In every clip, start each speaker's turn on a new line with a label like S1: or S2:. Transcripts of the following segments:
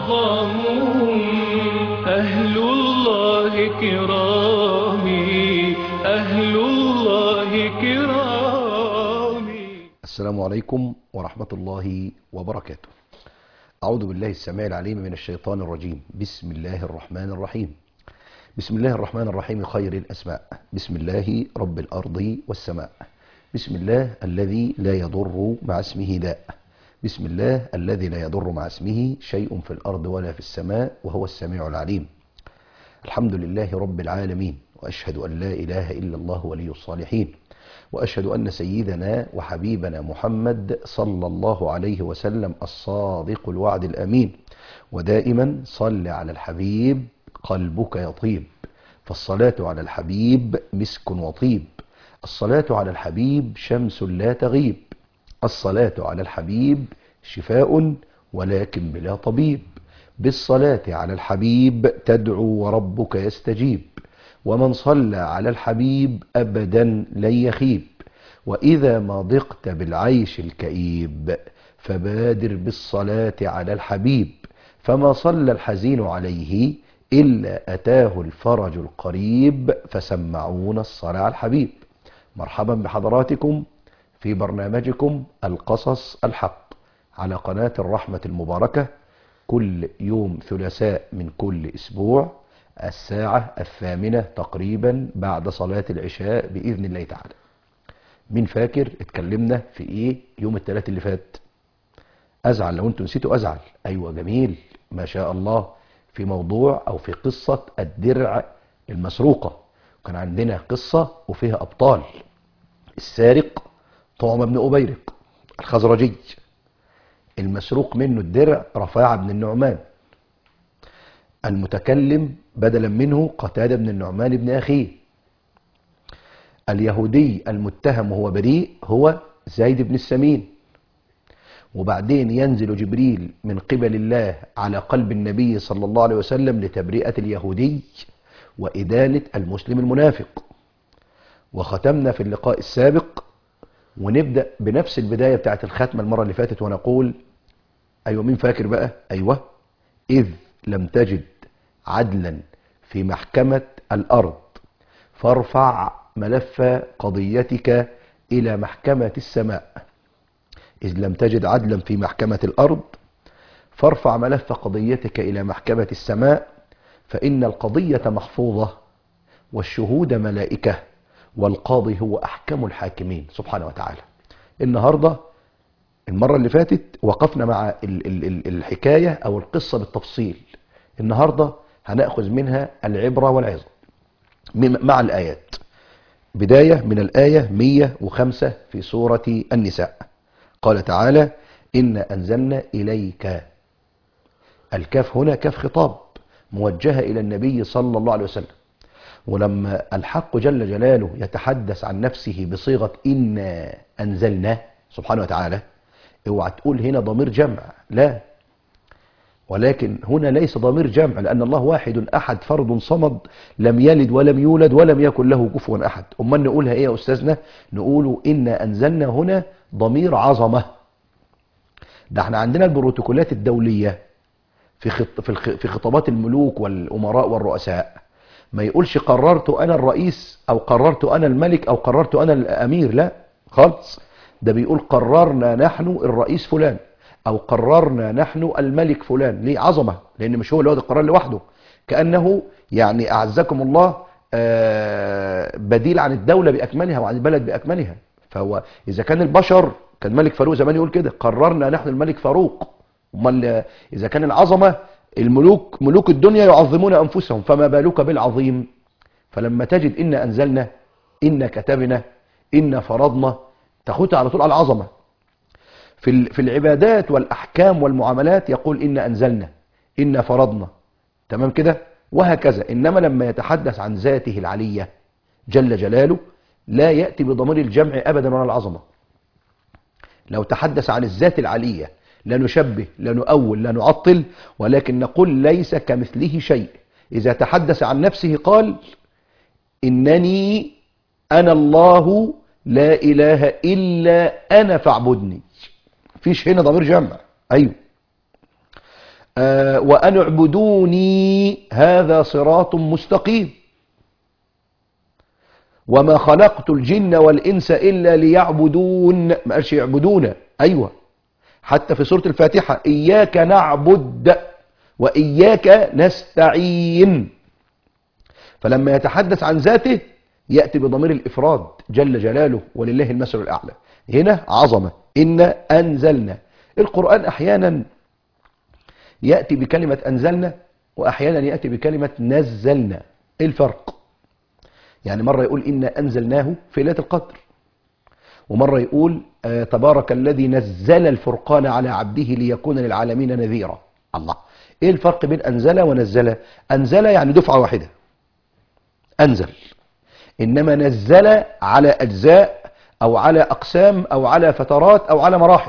S1: أعظم أهل الله كرامي أهل الله كرامي
S2: السلام عليكم ورحمة الله وبركاته أعوذ بالله السميع العليم من الشيطان الرجيم بسم الله الرحمن الرحيم بسم الله الرحمن الرحيم خير الأسماء بسم الله رب الأرض والسماء بسم الله الذي لا يضر مع اسمه داء بسم الله الذي لا يضر مع اسمه شيء في الأرض ولا في السماء وهو السميع العليم الحمد لله رب العالمين وأشهد أن لا إله إلا الله ولي الصالحين وأشهد أن سيدنا وحبيبنا محمد صلى الله عليه وسلم الصادق الوعد الأمين ودائما صل على الحبيب قلبك يطيب فالصلاة على الحبيب مسك وطيب الصلاة على الحبيب شمس لا تغيب الصلاة على الحبيب شفاء ولكن بلا طبيب بالصلاة على الحبيب تدعو وربك يستجيب ومن صلى على الحبيب أبدا لن يخيب وإذا ما ضقت بالعيش الكئيب فبادر بالصلاة على الحبيب فما صلى الحزين عليه إلا أتاه الفرج القريب فسمعون الصلاة على الحبيب مرحبا بحضراتكم في برنامجكم القصص الحق على قناة الرحمة المباركة كل يوم ثلاثاء من كل أسبوع الساعة الثامنة تقريبا بعد صلاة العشاء بإذن الله تعالى مين فاكر اتكلمنا في ايه يوم الثلاث اللي فات ازعل لو انتوا نسيتوا ازعل ايوه جميل ما شاء الله في موضوع او في قصة الدرع المسروقة وكان عندنا قصة وفيها ابطال السارق طعم بن أبيرق الخزرجي المسروق منه الدرع رفاعة بن النعمان المتكلم بدلا منه قتادة بن النعمان بن أخيه اليهودي المتهم وهو بريء هو زيد بن السمين وبعدين ينزل جبريل من قبل الله على قلب النبي صلى الله عليه وسلم لتبرئة اليهودي وإدالة المسلم المنافق وختمنا في اللقاء السابق ونبدأ بنفس البداية بتاعت الختمة المرة اللي فاتت ونقول أيوة مين فاكر بقى أيوة إذ لم تجد عدلا في محكمة الأرض فارفع ملف قضيتك إلى محكمة السماء إذ لم تجد عدلا في محكمة الأرض فارفع ملف قضيتك إلى محكمة السماء فإن القضية محفوظة والشهود ملائكة والقاضي هو أحكم الحاكمين سبحانه وتعالى النهاردة المرة اللي فاتت وقفنا مع ال ال ال الحكاية أو القصة بالتفصيل النهاردة هنأخذ منها العبرة والعظة مع الآيات بداية من الآية 105 في سورة النساء قال تعالى إن أنزلنا إليك الكاف هنا كاف خطاب موجهة إلى النبي صلى الله عليه وسلم ولما الحق جل جلاله يتحدث عن نفسه بصيغة إنا أنزلنا سبحانه وتعالى اوعى تقول هنا ضمير جمع لا ولكن هنا ليس ضمير جمع لأن الله واحد أحد فرد صمد لم يلد ولم يولد ولم يكن له كفوا أحد أما نقولها إيه يا أستاذنا نقول إنا أنزلنا هنا ضمير عظمة ده احنا عندنا البروتوكولات الدولية في خط في في خطابات الملوك والأمراء والرؤساء ما يقولش قررت أنا الرئيس أو قررت أنا الملك أو قررت أنا الأمير لا خالص ده بيقول قررنا نحن الرئيس فلان أو قررنا نحن الملك فلان ليه عظمة لأن مش هو اللي واخد القرار لوحده كأنه يعني أعزكم الله بديل عن الدولة بأكملها وعن البلد بأكملها فهو إذا كان البشر كان ملك فاروق زمان يقول كده قررنا نحن الملك فاروق امال إذا كان العظمة الملوك ملوك الدنيا يعظمون أنفسهم فما بالك بالعظيم فلما تجد إن أنزلنا إن كتبنا إن فرضنا تاخدها على طول على العظمة في في العبادات والأحكام والمعاملات يقول إن أنزلنا إن فرضنا تمام كده وهكذا إنما لما يتحدث عن ذاته العلية جل جلاله لا يأتي بضمير الجمع أبدا ولا العظمة لو تحدث عن الذات العلية لا نشبه لا نؤول لا نعطل ولكن نقول ليس كمثله شيء إذا تحدث عن نفسه قال إنني أنا الله لا إله إلا أنا فاعبدني فيش هنا ضمير جمع أيوه آه وأن اعبدوني هذا صراط مستقيم وما خلقت الجن والإنس إلا ليعبدون ما قالش يعبدون أيوة حتى في سورة الفاتحة إياك نعبد وإياك نستعين فلما يتحدث عن ذاته يأتي بضمير الإفراد جل جلاله ولله المثل الأعلى هنا عظمة إن أنزلنا القرآن أحيانا يأتي بكلمة أنزلنا وأحيانا يأتي بكلمة نزلنا إيه الفرق يعني مرة يقول إنا أنزلناه في ليلة القدر ومرة يقول آه تبارك الذي نزل الفرقان على عبده ليكون للعالمين نذيرا الله ايه الفرق بين انزل ونزل انزل يعني دفعة واحدة انزل انما نزل على اجزاء او على اقسام او على فترات او على مراحل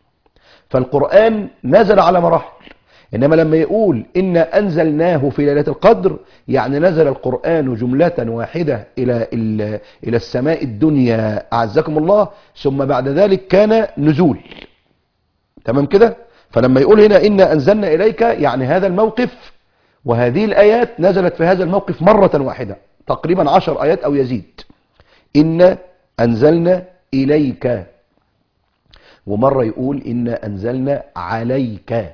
S2: فالقرآن نزل على مراحل إنما لما يقول إنا أنزلناه في ليلة القدر يعني نزل القرآن جملة واحدة إلى إلى السماء الدنيا أعزكم الله ثم بعد ذلك كان نزول تمام كده فلما يقول هنا إنا أنزلنا إليك يعني هذا الموقف وهذه الآيات نزلت في هذا الموقف مرة واحدة تقريبا عشر آيات أو يزيد إنا أنزلنا إليك ومرة يقول إنا أنزلنا عليك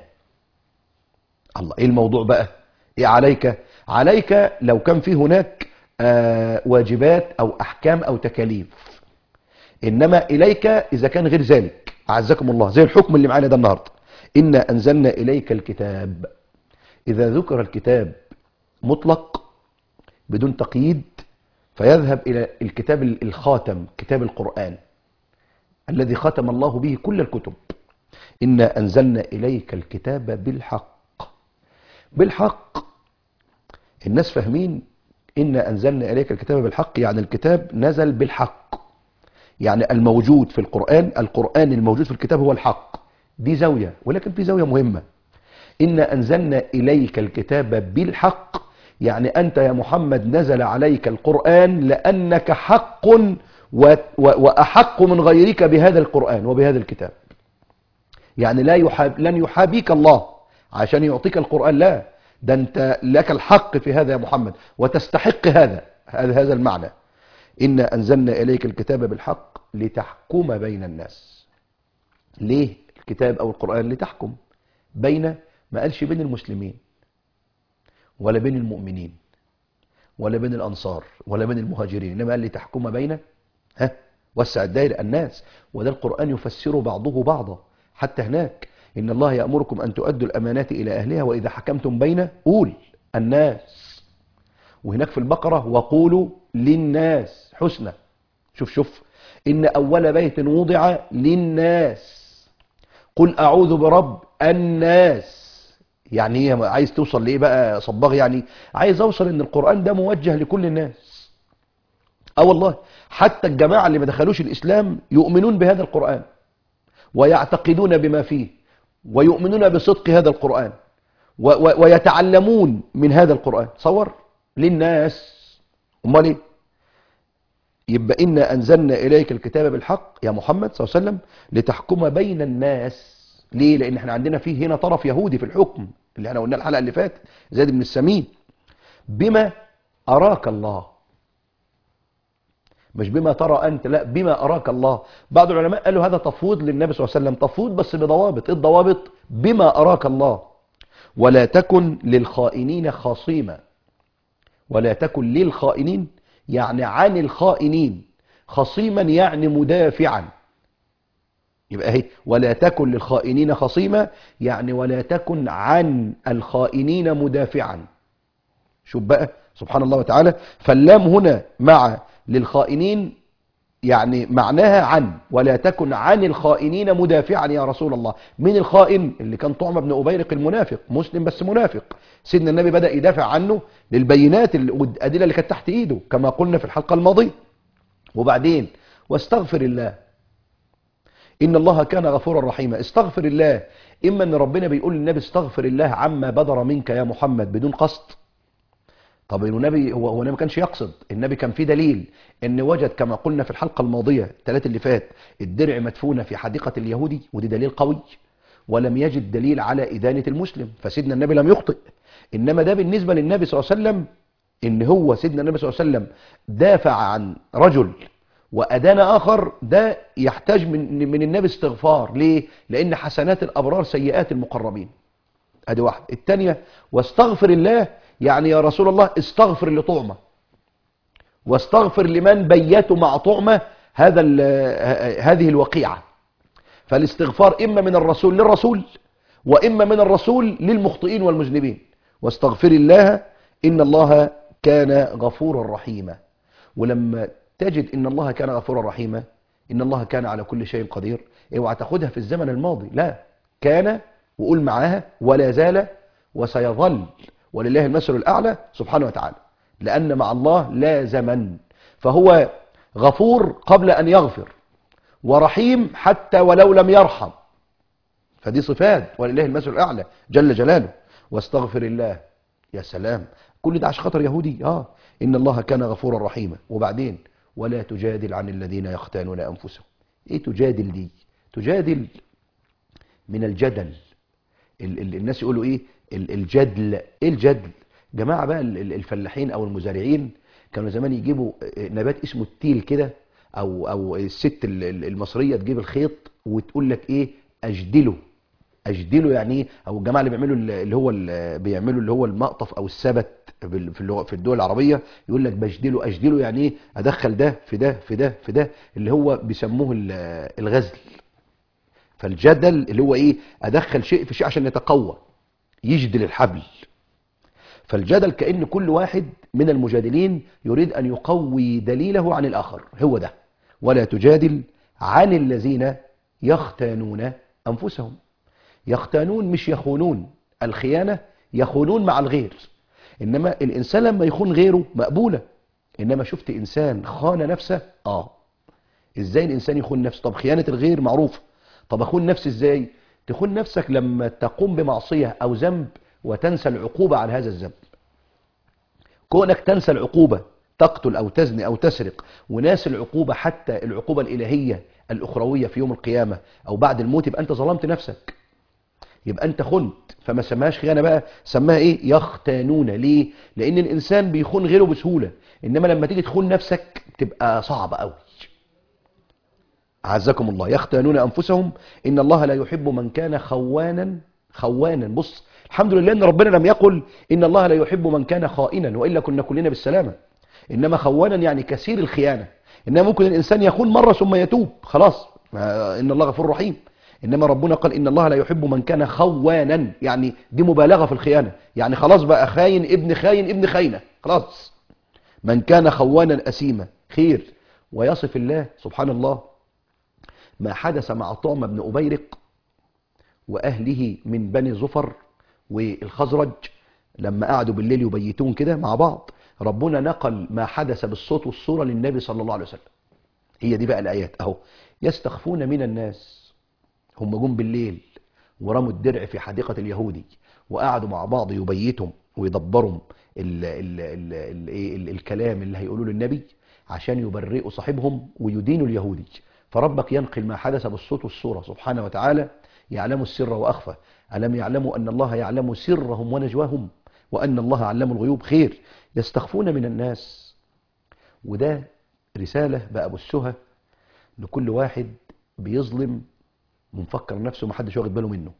S2: الله إيه الموضوع بقى إيه عليك عليك لو كان في هناك آه واجبات أو أحكام أو تكاليف إنما إليك إذا كان غير ذلك أعزكم الله زي الحكم اللي معانا ده النهاردة إنا أنزلنا إليك الكتاب إذا ذكر الكتاب مطلق بدون تقييد فيذهب إلى الكتاب الخاتم كتاب القرآن الذي ختم الله به كل الكتب إنا أنزلنا إليك الكتاب بالحق بالحق الناس فاهمين إنا أنزلنا إليك الكتاب بالحق يعني الكتاب نزل بالحق يعني الموجود في القرآن القرآن الموجود في الكتاب هو الحق دي زاوية ولكن في زاوية مهمة إنا أنزلنا إليك الكتاب بالحق يعني أنت يا محمد نزل عليك القرآن لأنك حق وأحق من غيرك بهذا القرآن وبهذا الكتاب يعني لا يحاب لن يحابيك الله عشان يعطيك القرآن لا ده أنت لك الحق في هذا يا محمد وتستحق هذا هذا هذا المعنى إنا أنزلنا إليك الكتاب بالحق لتحكم بين الناس ليه الكتاب أو القرآن لتحكم بين ما قالش بين المسلمين ولا بين المؤمنين ولا بين الأنصار ولا بين المهاجرين إنما قال لتحكم بين ها وسع الدائرة الناس وده القرآن يفسر بعضه بعضا حتى هناك إن الله يأمركم أن تؤدوا الأمانات إلى أهلها وإذا حكمتم بين قول الناس وهناك في البقرة وقولوا للناس حسنى شوف شوف إن أول بيت وضع للناس قل أعوذ برب الناس يعني هي عايز توصل لإيه بقى صباغ يعني عايز أوصل إن القرآن ده موجه لكل الناس اه والله حتى الجماعة اللي ما دخلوش الإسلام يؤمنون بهذا القرآن ويعتقدون بما فيه ويؤمنون بصدق هذا القرآن و و ويتعلمون من هذا القرآن صور للناس امال ايه يبقى إنا أنزلنا إليك الكتاب بالحق يا محمد صلى الله عليه وسلم لتحكم بين الناس ليه لأن احنا عندنا فيه هنا طرف يهودي في الحكم اللي احنا قلنا الحلقة اللي فاتت زيد بن السمين بما أراك الله مش بما ترى أنت لا بما أراك الله بعض العلماء قالوا هذا تفويض للنبي صلى الله عليه وسلم تفويض بس بضوابط إيه الضوابط بما أراك الله ولا تكن للخائنين خصيما ولا تكن للخائنين يعني عن الخائنين خصيما يعني مدافعا يبقى اهي ولا تكن للخائنين خصيما يعني ولا تكن عن الخائنين مدافعا شوف بقى سبحان الله وتعالى فاللام هنا مع للخائنين يعني معناها عن ولا تكن عن الخائنين مدافعا يا رسول الله من الخائن اللي كان طعم بن أبيرق المنافق مسلم بس منافق سيدنا النبي بدأ يدافع عنه للبينات والأدلة اللي كانت تحت إيده كما قلنا في الحلقة الماضية وبعدين واستغفر الله إن الله كان غفورا رحيما استغفر الله إما أن ربنا بيقول للنبي استغفر الله عما بدر منك يا محمد بدون قصد طب النبي هو هو النبي ما كانش يقصد النبي كان في دليل ان وجد كما قلنا في الحلقه الماضيه الثلاث اللي فات الدرع مدفونه في حديقه اليهودي ودي دليل قوي ولم يجد دليل على إدانة المسلم فسيدنا النبي لم يخطئ إنما ده بالنسبة للنبي صلى الله عليه وسلم إن هو سيدنا النبي صلى الله عليه وسلم دافع عن رجل وأدان آخر ده يحتاج من, من النبي استغفار ليه؟ لأن حسنات الأبرار سيئات المقربين ادي واحد الثانيه واستغفر الله يعني يا رسول الله استغفر لطعمه واستغفر لمن بيته مع طعمه هذا ال- ه- هذه الوقيعه فالاستغفار اما من الرسول للرسول واما من الرسول للمخطئين والمذنبين واستغفر الله ان الله كان غفورا رحيما ولما تجد ان الله كان غفورا رحيما ان الله كان على كل شيء قدير اوعى تاخدها في الزمن الماضي لا كان وقول معاها ولا زال وسيظل ولله المثل الاعلى سبحانه وتعالى لان مع الله لا زمن فهو غفور قبل ان يغفر ورحيم حتى ولو لم يرحم فدي صفات ولله المثل الاعلى جل جلاله واستغفر الله يا سلام كل ده عشان خاطر يهودي اه ان الله كان غفورا رحيما وبعدين ولا تجادل عن الذين يختانون انفسهم ايه تجادل دي تجادل من الجدل ال ال الناس يقولوا ايه ال الجدل ايه الجدل جماعه بقى ال- ال- الفلاحين او المزارعين كانوا زمان يجيبوا نبات اسمه التيل كده او او الست ال- ال- المصريه تجيب الخيط وتقول لك ايه اجدله اجدله يعني ايه او الجماعه اللي بيعملوا ال- اللي هو ال- بيعملوا اللي هو المقطف او السبت بال- في اللغة- في الدول العربيه يقول لك بجدله اجدله يعني ايه ادخل ده في ده في ده في ده اللي هو بيسموه ال- الغزل فالجدل اللي هو ايه ادخل شيء في شيء عشان يتقوى يجدل الحبل فالجدل كأن كل واحد من المجادلين يريد أن يقوي دليله عن الآخر هو ده ولا تجادل عن الذين يختانون أنفسهم يختانون مش يخونون الخيانة يخونون مع الغير إنما الإنسان لما يخون غيره مقبولة إنما شفت إنسان خان نفسه آه إزاي الإنسان يخون نفسه طب خيانة الغير معروفة طب أخون نفسي إزاي تخون نفسك لما تقوم بمعصية أو ذنب وتنسى العقوبة على هذا الذنب كونك تنسى العقوبة تقتل أو تزني أو تسرق وناس العقوبة حتى العقوبة الإلهية الأخروية في يوم القيامة أو بعد الموت يبقى أنت ظلمت نفسك يبقى أنت خنت فما سماهاش خيانة بقى سماها إيه يختانون ليه لأن الإنسان بيخون غيره بسهولة إنما لما تيجي تخون نفسك تبقى صعبة قوي عزكم الله يختانون أنفسهم إن الله لا يحب من كان خوانا خوانا بص الحمد لله ان ربنا لم يقل ان الله لا يحب من كان خائنا والا كنا كلنا بالسلامه انما خوانا يعني كثير الخيانه انما ممكن الانسان يخون مره ثم يتوب خلاص ما- ان الله غفور رحيم انما ربنا قال ان الله لا يحب من كان خوانا يعني دي مبالغه في الخيانه يعني خلاص بقى خاين ابن خاين ابن خاينه خلاص من كان خوانا اثيما خير ويصف الله سبحان الله ما حدث مع طعم بن أبيرق وأهله من بني زفر والخزرج لما قعدوا بالليل يبيتون كده مع بعض ربنا نقل ما حدث بالصوت والصورة للنبي صلى الله عليه وسلم هي دي بقى الآيات أهو يستخفون من الناس هم جم بالليل ورموا الدرع في حديقة اليهودي وقعدوا مع بعض يبيتهم ويدبروا ال ال ال ال إيه ال الكلام اللي هيقولوه للنبي عشان يبرئوا صاحبهم ويدينوا اليهودي فربك ينقل ما حدث بالصوت والصورة سبحانه وتعالى يعلم السر وأخفى ألم يعلموا أن الله يعلم سرهم ونجواهم وأن الله علم الغيوب خير يستخفون من الناس وده رسالة بقى بصها لكل واحد بيظلم ومفكر نفسه محدش واخد باله منه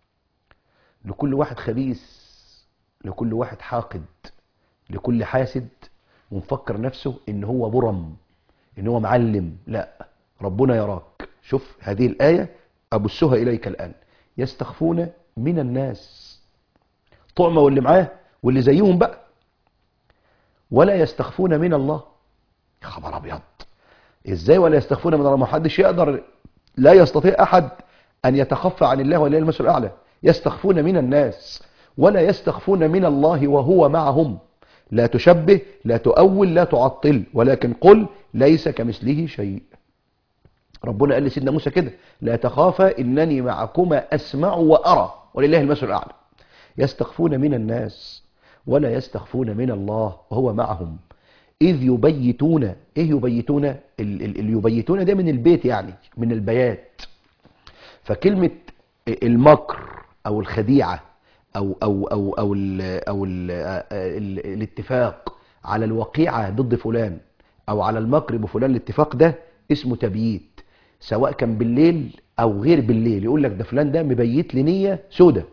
S2: لكل واحد خبيث لكل واحد حاقد لكل حاسد ومفكر نفسه ان هو برم ان هو معلم لا ربنا يراك شوف هذه الآية أبثها إليك الآن يستخفون من الناس طعمة واللي معاه واللي زيهم بقى ولا يستخفون من الله يا خبر أبيض إزاي ولا يستخفون من الله ما حدش يقدر لا يستطيع أحد أن يتخفى عن الله ولله المثل الأعلى يستخفون من الناس ولا يستخفون من الله وهو معهم لا تشبه لا تؤول لا تعطل ولكن قل ليس كمثله شيء ربنا قال لسيدنا موسى كده لا تخافا إنني معكما أسمع وأرى ولله المثل الأعلى يستخفون من الناس ولا يستخفون من الله وهو معهم إذ يبيتون إيه يبيتون ال ال ال يبيتون ده من البيت يعني من البيات فكلمة المكر او الخديعه او او او او ال او ال ال الاتفاق على الوقيعه ضد فلان او على المكر بفلان الاتفاق ده اسمه تبييت سواء كان بالليل او غير بالليل يقول لك ده فلان ده مبيت لي نيه سودة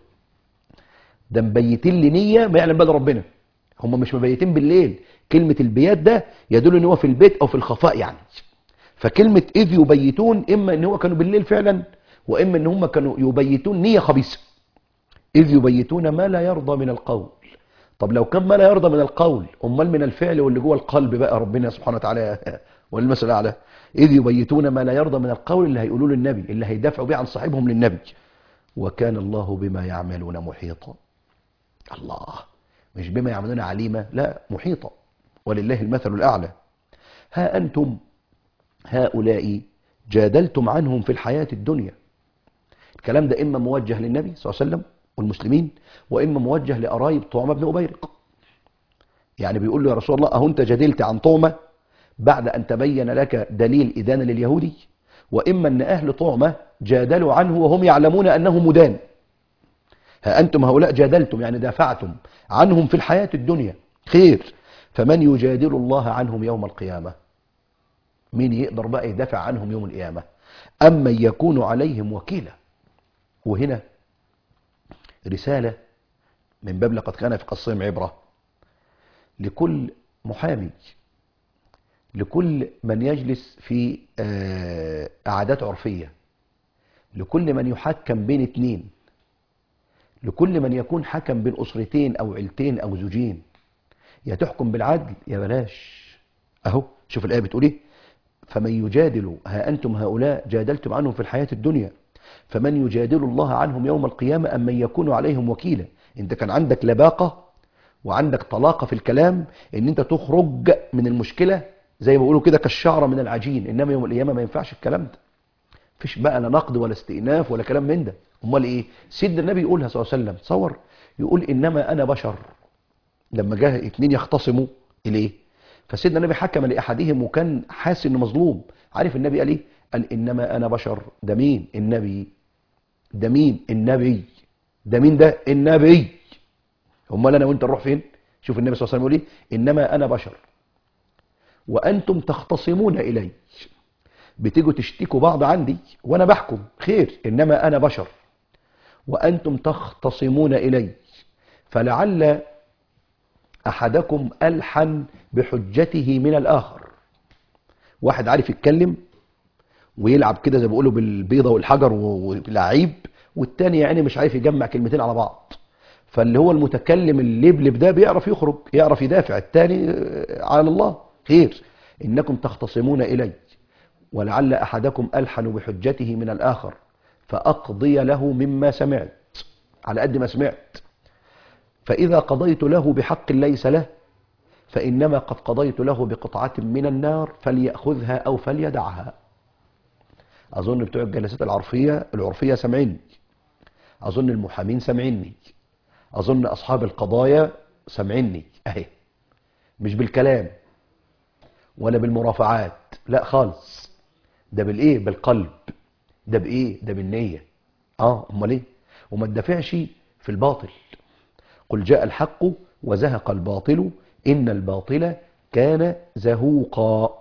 S2: ده مبيتين لي نيه ما يعلم بها ربنا هم مش مبيتين بالليل كلمه البيات ده يدل ان هو في البيت او في الخفاء يعني فكلمه اذ يبيتون اما ان هو كانوا بالليل فعلا واما ان هم كانوا يبيتون نيه خبيثه إذ يبيتون ما لا يرضى من القول طب لو كان ما لا يرضى من القول أمال من الفعل واللي جوه القلب بقى ربنا سبحانه وتعالى والمثل الأعلى إذ يبيتون ما لا يرضى من القول اللي هيقولوه للنبي اللي هيدافعوا بيه عن صاحبهم للنبي وكان الله بما يعملون محيطا الله مش بما يعملون عليما لا محيطا ولله المثل الأعلى ها أنتم هؤلاء جادلتم عنهم في الحياة الدنيا الكلام ده إما موجه للنبي صلى الله عليه وسلم والمسلمين وإما موجه لقرايب طعمة بن أبيرق يعني بيقول له يا رسول الله أهو أنت جدلت عن طعمة بعد أن تبين لك دليل إدانة لليهودي وإما أن أهل طعمة جادلوا عنه وهم يعلمون أنه مدان ها أنتم هؤلاء جادلتم يعني دافعتم عنهم في الحياة الدنيا خير فمن يجادل الله عنهم يوم القيامة مين يقدر بقى يدافع عنهم يوم القيامة أما يكون عليهم وكيلا وهنا رسالة من باب لقد كان في قصهم عبرة لكل محامي لكل من يجلس في قعدات عرفية لكل من يحكم بين اتنين لكل من يكون حكم بين أسرتين أو عيلتين أو زوجين يا تحكم بالعدل يا بلاش أهو شوف الآية بتقول إيه فمن يجادل ها أنتم هؤلاء جادلتم عنهم في الحياة الدنيا فمن يجادل الله عنهم يوم القيامة أم من يكون عليهم وكيلا انت كان عندك لباقة وعندك طلاقة في الكلام ان انت تخرج من المشكلة زي ما بيقولوا كده كالشعرة من العجين انما يوم القيامة ما ينفعش الكلام ده فيش بقى لا نقد ولا استئناف ولا كلام من ده امال ايه سيدنا النبي يقولها صلى الله عليه وسلم تصور يقول انما انا بشر لما جاء اتنين يختصموا اليه فسيدنا النبي حكم لاحدهم وكان حاسس انه مظلوم عارف النبي قال ايه قال انما انا بشر ده مين النبي ده مين النبي ده مين ده النبي امال انا وانت نروح فين شوف النبي صلى الله عليه وسلم يقول ايه انما انا بشر وانتم تختصمون الي بتيجوا تشتكوا بعض عندي وانا بحكم خير انما انا بشر وانتم تختصمون الي فلعل احدكم الحن بحجته من الاخر واحد عارف يتكلم ويلعب كده زي ما بيقولوا بالبيضه والحجر ولعيب والتاني يعني مش عارف يجمع كلمتين على بعض فاللي هو المتكلم اللبلب ده بيعرف يخرج يعرف يدافع التاني على الله خير انكم تختصمون الي ولعل احدكم الحن بحجته من الاخر فاقضي له مما سمعت على قد ما سمعت فاذا قضيت له بحق ليس له فانما قد قضيت له بقطعه من النار فلياخذها او فليدعها اظن بتوع الجلسات العرفيه العرفيه سامعيني اظن المحامين سامعيني اظن اصحاب القضايا سامعيني اهي مش بالكلام ولا بالمرافعات لا خالص ده بالايه بالقلب ده بايه ده بالنيه اه امال ايه وما تدافعش في الباطل قل جاء الحق وزهق الباطل ان الباطل كان زهوقا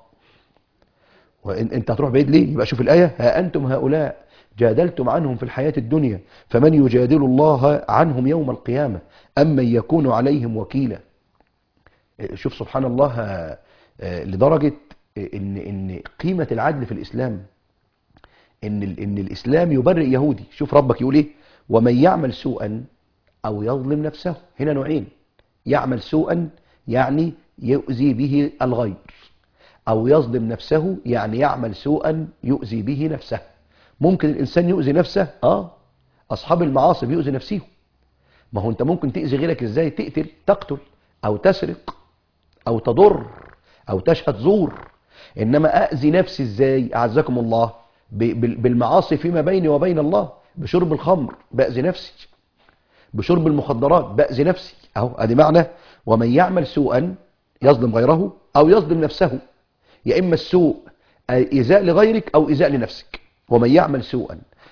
S2: وإن انت هتروح بعيد ليه يبقى شوف الآية ها أنتم هؤلاء جادلتم عنهم في الحياة الدنيا فمن يجادل الله عنهم يوم القيامة أما يكون عليهم وكيلا شوف سبحان الله لدرجة إن, إن قيمة العدل في الإسلام إن, إن الإسلام يبرئ يهودي شوف ربك يقول إيه ومن يعمل سوءا أو يظلم نفسه هنا نوعين يعمل سوءا يعني يؤذي به الغير أو يظلم نفسه يعني يعمل سوءا يؤذي به نفسه ممكن الإنسان يؤذي نفسه آه أصحاب المعاصي بيؤذي نفسه ما هو أنت ممكن تأذي غيرك إزاي تقتل تقتل أو تسرق أو تضر أو تشهد زور إنما أأذي نفسي إزاي أعزكم الله بالمعاصي فيما بيني وبين الله بشرب الخمر بأذي نفسي بشرب المخدرات بأذي نفسي أهو أدي معنى ومن يعمل سوءا يظلم غيره أو يظلم نفسه يا إما السوء إيذاء لغيرك أو إيذاء لنفسك ومن يعمل سوءا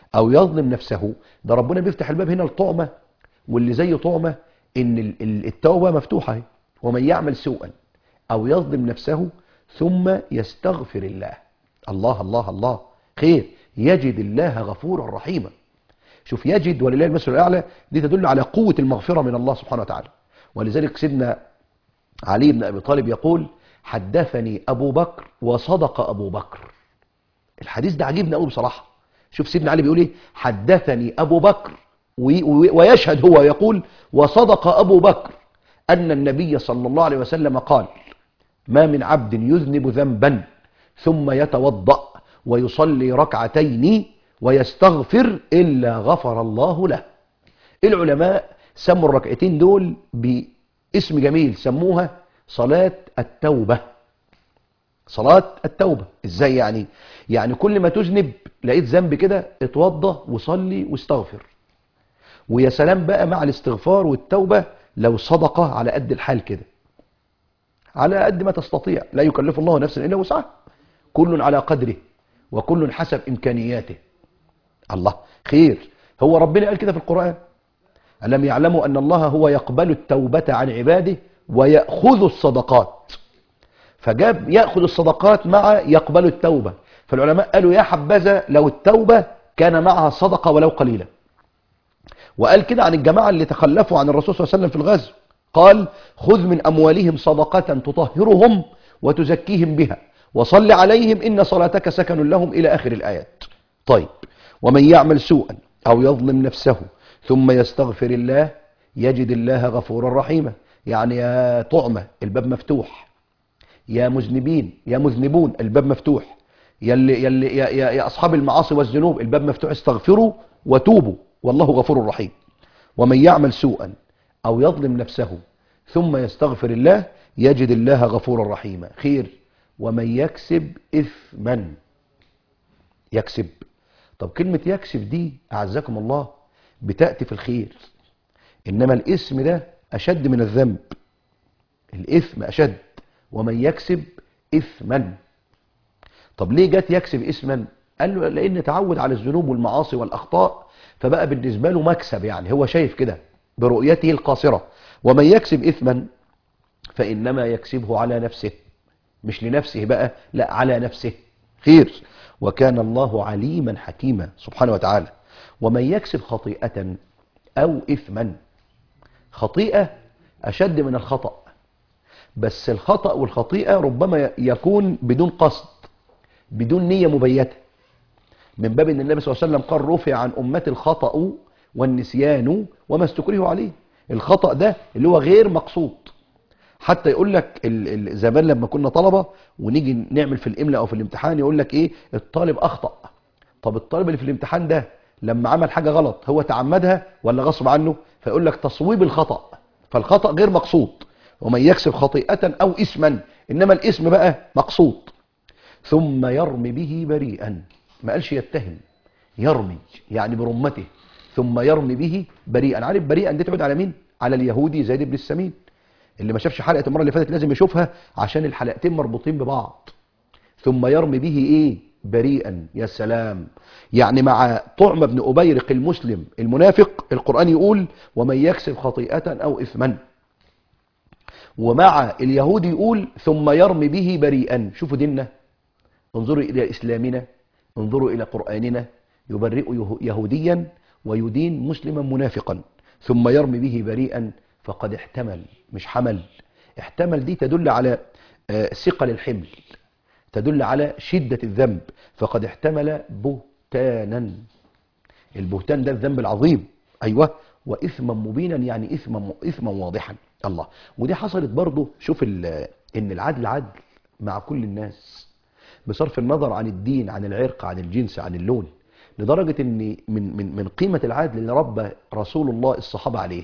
S2: أو يظلم نفسه ده ربنا بيفتح الباب هنا الطعمة واللي زي طعمة إن ال- ال- التوبة مفتوحة اهي. ومن يعمل سوءا أو يظلم نفسه ثم يستغفر الله الله الله الله خير يجد الله غفورا رحيما شوف يجد ولله المثل الأعلى دي تدل على قوة المغفرة من الله سبحانه وتعالى ولذلك سيدنا علي بن أبي طالب يقول حدثني أبو بكر وصدق أبو بكر الحديث ده عجيبنا قوي بصراحة شوف سيدنا علي بيقول ايه حدثني أبو بكر وي- وي- ويشهد هو يقول وصدق أبو بكر أن النبي صلى الله عليه وسلم قال ما من عبد يذنب ذنبا ثم يتوضأ ويصلي ركعتين ويستغفر إلا غفر الله له العلماء سموا الركعتين دول باسم جميل سموها صلاة التوبة صلاة التوبة ازاي يعني يعني كل ما تذنب لقيت ذنب كده اتوضى وصلي واستغفر ويا سلام بقى مع الاستغفار والتوبة لو صدقة على قد الحال كده على قد ما تستطيع لا يكلف الله نفسا إلا وسعها كل على قدره وكل حسب إمكانياته الله خير هو ربنا قال كده في القرآن ألم يعلموا أن الله هو يقبل التوبة عن عباده ويأخذ الصدقات فجاب يأخذ الصدقات مع يقبل التوبة فالعلماء قالوا يا حبذا لو التوبة كان معها صدقة ولو قليلة وقال كده عن الجماعة اللي تخلفوا عن الرسول صلى الله عليه وسلم في الغزو قال خذ من أموالهم صدقة تطهرهم وتزكيهم بها وصل عليهم إن صلاتك سكن لهم إلى آخر الآيات طيب ومن يعمل سوءا أو يظلم نفسه ثم يستغفر الله يجد الله غفورا رحيما يعني يا طعمة الباب مفتوح يا مذنبين يا مذنبون الباب مفتوح يا, اللي يا, اللي يا, يا, يا أصحاب المعاصي والذنوب الباب مفتوح استغفروا وتوبوا والله غفور رحيم ومن يعمل سوءا أو يظلم نفسه ثم يستغفر الله يجد الله غفورا رحيما خير ومن يكسب إثما يكسب طب كلمة يكسب دي أعزكم الله بتأتي في الخير إنما الإثم ده أشد من الذنب الإثم أشد ومن يكسب إثما طب ليه جت يكسب إثما قال له لأن تعود على الذنوب والمعاصي والأخطاء فبقى بالنسبة له مكسب يعني هو شايف كده برؤيته القاصرة ومن يكسب إثما فإنما يكسبه على نفسه مش لنفسه بقى لا على نفسه خير وكان الله عليما حكيما سبحانه وتعالى ومن يكسب خطيئة أو إثما خطيئة أشد من الخطأ بس الخطأ والخطيئة ربما يكون بدون قصد بدون نية مبيتة من باب أن النبي صلى الله عليه وسلم قال رفع عن أمة الخطأ والنسيان وما استكرهوا عليه الخطأ ده اللي هو غير مقصود حتى يقول لك ال- ال- زمان لما كنا طلبة ونيجي نعمل في الإملاء أو في الامتحان يقول لك إيه الطالب أخطأ طب الطالب اللي في الامتحان ده لما عمل حاجة غلط هو تعمدها ولا غصب عنه فيقول لك تصويب الخطأ فالخطأ غير مقصود ومن يكسب خطيئة أو إثما إنما الإثم بقى مقصود ثم يرمي به بريئا ما قالش يتهم يرمي يعني برمته ثم يرمي به بريئا عارف بريئا دي تعود على مين على اليهودي زيد بن السمين اللي ما شافش حلقة المرة اللي فاتت لازم يشوفها عشان الحلقتين مربوطين ببعض ثم يرمي به ايه بريئا يا سلام يعني مع طعم بن أبيرق المسلم المنافق القرآن يقول ومن يكسب خطيئة أو إثما ومع اليهود يقول ثم يرمي به بريئا شوفوا ديننا انظروا إلى إسلامنا انظروا إلى قرآننا يبرئ يه- يهوديا ويدين مسلما منافقا ثم يرمي به بريئا فقد احتمل مش حمل احتمل دي تدل على آه، ثقل الحمل تدل على شدة الذنب فقد احتمل بهتانا البهتان ده الذنب العظيم أيوة وإثما مبينا يعني إثما إثما واضحا الله ودي حصلت برضه شوف ال- إن العدل عدل مع كل الناس بصرف النظر عن الدين عن العرق عن الجنس عن اللون لدرجة إن من من من قيمة العدل اللي ربى رسول الله الصحابة عليه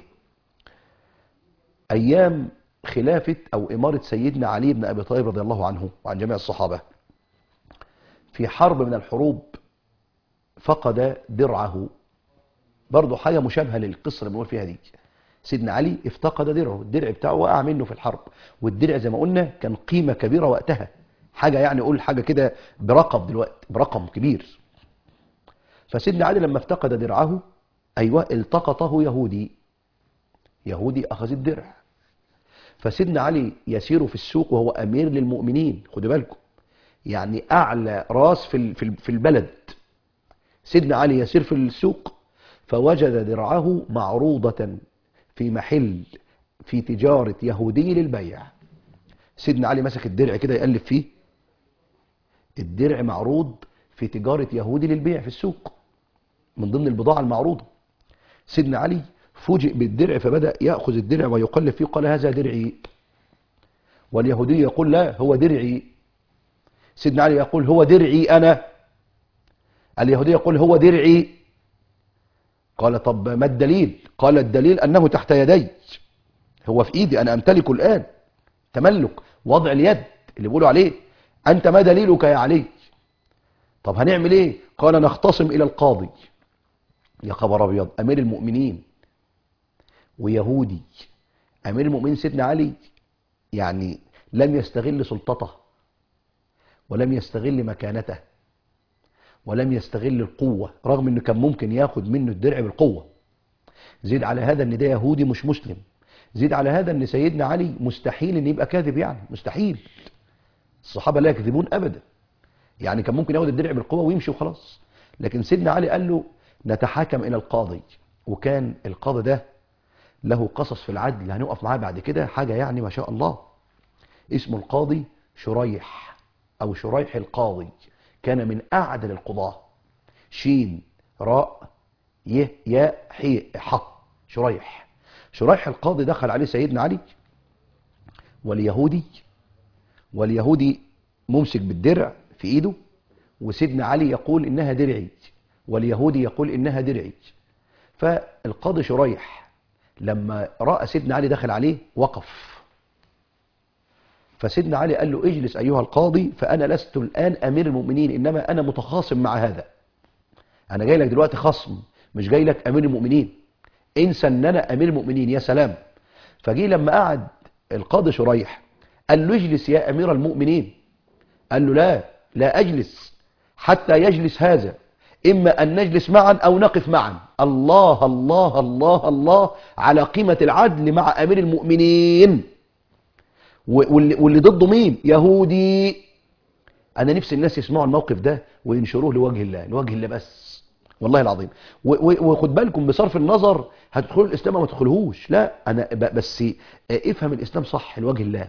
S2: أيام خلافة أو إمارة سيدنا علي بن أبي طالب رضي الله عنه وعن جميع الصحابة في حرب من الحروب فقد درعه برضه حاجة مشابهة للقصة اللي بنقول فيها دي سيدنا علي افتقد درعه الدرع بتاعه وقع منه في الحرب والدرع زي ما قلنا كان قيمة كبيرة وقتها حاجة يعني قول حاجة كده برقم دلوقتي برقم كبير فسيدنا علي لما افتقد درعه أيوة التقطه يهودي يهودي أخذ الدرع فسيدنا علي يسير في السوق وهو أمير للمؤمنين خدوا بالكم يعني أعلى راس في ال- في ال- في البلد سيدنا علي يسير في السوق فوجد درعه معروضة في محل في تجارة يهودي للبيع سيدنا علي مسك الدرع كده يقلب فيه الدرع معروض في تجارة يهودي للبيع في السوق من ضمن البضاعة المعروضة سيدنا علي فوجئ بالدرع فبدأ يأخذ الدرع ويقلب فيه قال هذا درعي واليهودي يقول لا هو درعي سيدنا علي يقول هو درعي أنا اليهودي يقول هو درعي قال طب ما الدليل قال الدليل أنه تحت يدي هو في إيدي أنا أمتلكه الآن تملك وضع اليد اللي بيقولوا عليه أنت ما دليلك يا علي طب هنعمل إيه قال نختصم إلى القاضي يا خبر أبيض أمير المؤمنين ويهودي أمير المؤمنين سيدنا علي يعني لم يستغل سلطته ولم يستغل مكانته ولم يستغل القوة رغم انه كان ممكن ياخد منه الدرع بالقوة زيد على هذا ان ده يهودي مش مسلم زيد على هذا ان سيدنا علي مستحيل ان يبقى كاذب يعني مستحيل الصحابة لا يكذبون ابدا يعني كان ممكن ياخد الدرع بالقوة ويمشي وخلاص لكن سيدنا علي قال له نتحاكم الى القاضي وكان القاضي ده له قصص في العدل هنقف معاه بعد كده حاجة يعني ما شاء الله اسمه القاضي شريح او شريح القاضي كان من اعدل القضاة شين راء ي ياء حي ح شريح شريح القاضي دخل عليه سيدنا علي واليهودي واليهودي ممسك بالدرع في ايده وسيدنا علي يقول انها درعي واليهودي يقول انها درعي فالقاضي شريح لما راى سيدنا علي دخل عليه وقف فسيدنا علي قال له اجلس ايها القاضي فانا لست الان امير المؤمنين انما انا متخاصم مع هذا انا جاي لك دلوقتي خصم مش جاي لك امير المؤمنين انسى ان انا امير المؤمنين يا سلام فجي لما قعد القاضي شريح قال له اجلس يا امير المؤمنين قال له لا لا اجلس حتى يجلس هذا اما ان نجلس معا او نقف معا الله الله الله الله على قيمة العدل مع امير المؤمنين واللي, واللي ضده مين يهودي انا نفسي الناس يسمعوا الموقف ده وينشروه لوجه الله لوجه الله بس والله العظيم و- و- وخد بالكم بصرف النظر هتدخلوا الاسلام او ما تدخلوهوش لا انا ب- بس افهم الاسلام صح لوجه الله